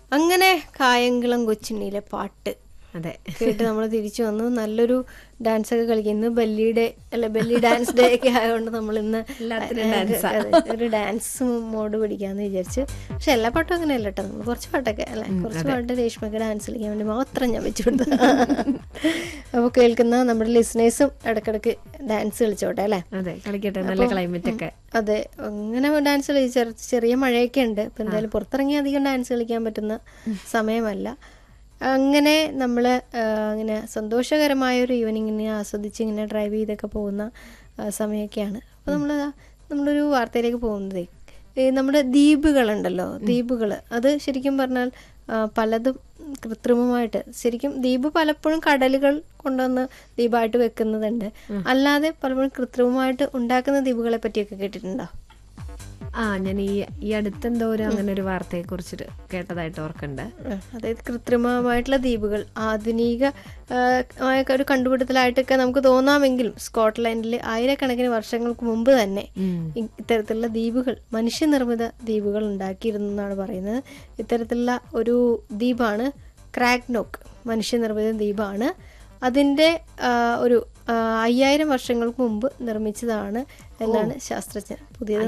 അങ്ങനെ കായംകുളം കൊച്ചുണ്ണിയിലെ പാട്ട് അതെ കേട്ട് നമ്മൾ തിരിച്ചു വന്നു നല്ലൊരു ഡാൻസ് ഒക്കെ കളിക്കും ഇന്ന് ബല്ലിയുടെ അല്ല ബല്ലി ഡാൻസ് ഡേ ഒക്കെ ആയതുകൊണ്ട് നമ്മൾ ഇന്ന് എല്ലാത്തിനും dance ആ. അതെ, ഒരു ഡാൻസ് മോഡ് പിടിക്കാന്ന് വിചാരിച്ചു പക്ഷെ എല്ലാ പാട്ടും അങ്ങനെയല്ല കേട്ടോ നമ്മൾ കുറച്ച് പാട്ടൊക്കെ അല്ലെ കുറച്ച് പാട്ട് രേഷ്മക്ക് ഡാൻസ് കളിക്കാൻ വേണ്ടി മാത്രം ഞാൻ വെച്ചു കൊടുത്തു അപ്പോൾ കേൾക്കുന്ന നമ്മുടെ ലിസണേഴ്സും ഇടക്കിടക്ക് ഡാൻസ് കളിച്ചോട്ടെ അല്ലേ അതെ കളിക്കട്ടെ നല്ല ക്ലൈമറ്റ് ഒക്കെ അതെ അങ്ങനെ ഡാൻസ് കളി ചെറു- ചെറിയ മഴയൊക്കെ ഉണ്ട് അപ്പം എന്തായാലും പുറത്തിറങ്ങി അധികം ഡാൻസ് കളിക്കാൻ പറ്റുന്ന സമയമല്ല അങ്ങനെ നമ്മൾ അങ്ങനെ സന്തോഷകരമായ ഒരു ഈവനിങ്ങിനെ ആസ്വദിച്ച് ഇങ്ങനെ ഡ്രൈവ് ചെയ്തൊക്കെ പോകുന്ന ആ, സമയമൊക്കെയാണ് അപ്പോൾ നമ്മൾ നമ്മളൊരു വാർത്തയിലേക്ക് പോകുന്നതേ ഈ നമ്മുടെ ദ്വീപുകളുണ്ടല്ലോ ദ്വീപുകൾ അത് ശരിക്കും പറഞ്ഞാൽ ആ, പലതും കൃത്രിമമായിട്ട് ശരിക്കും ദ്വീപ് പലപ്പോഴും കടലുകൾ കൊണ്ടുവന്ന് ദ്വീപായിട്ട് വെക്കുന്നതുണ്ട് അല്ലാതെ പലപ്പോഴും കൃത്രിമമായിട്ട് ഉണ്ടാക്കുന്ന ദ്വീപുകളെ പറ്റിയൊക്കെ കേട്ടിട്ടുണ്ടോ ആ ഞാൻ ഈ ഈ അടുത്തെന്തോ ഒരു അങ്ങനെ ഒരു വാർത്തയെ കുറിച്ചിട്ട് കേട്ടതായിട്ട് ഓർക്കണ്ട് ആ, അതായത് കൃത്രിമമായിട്ടുള്ള ദ്വീപുകൾ ആധുനിക ആ, ആയ ഒരു കണ്ടുപിടുത്തലായിട്ടൊക്കെ നമുക്ക് തോന്നാമെങ്കിലും സ്കോട്ട്ലൻഡിൽ ആയിരക്കണക്കിന് വർഷങ്ങൾക്ക് മുമ്പ് തന്നെ ഇ- ഇത്തരത്തിലുള്ള ദ്വീപുകൾ മനുഷ്യനിർമ്മിത ദ്വീപുകൾ ഉണ്ടാക്കിയിരുന്നു എന്നാണ് പറയുന്നത് ഇത്തരത്തിലുള്ള ഒരു ദ്വീപാണ് ക്രാക്നോക്ക് മനുഷ്യനിർമ്മിത ദ്വീപാണ് അതിൻ്റെ ആ, ഒരു ആ, അയ്യായിരം വർഷങ്ങൾക്ക് മുമ്പ് നിർമ്മിച്ചതാണ് എന്നാണ് ശാസ്ത്രജ്ഞർ പുതിയത്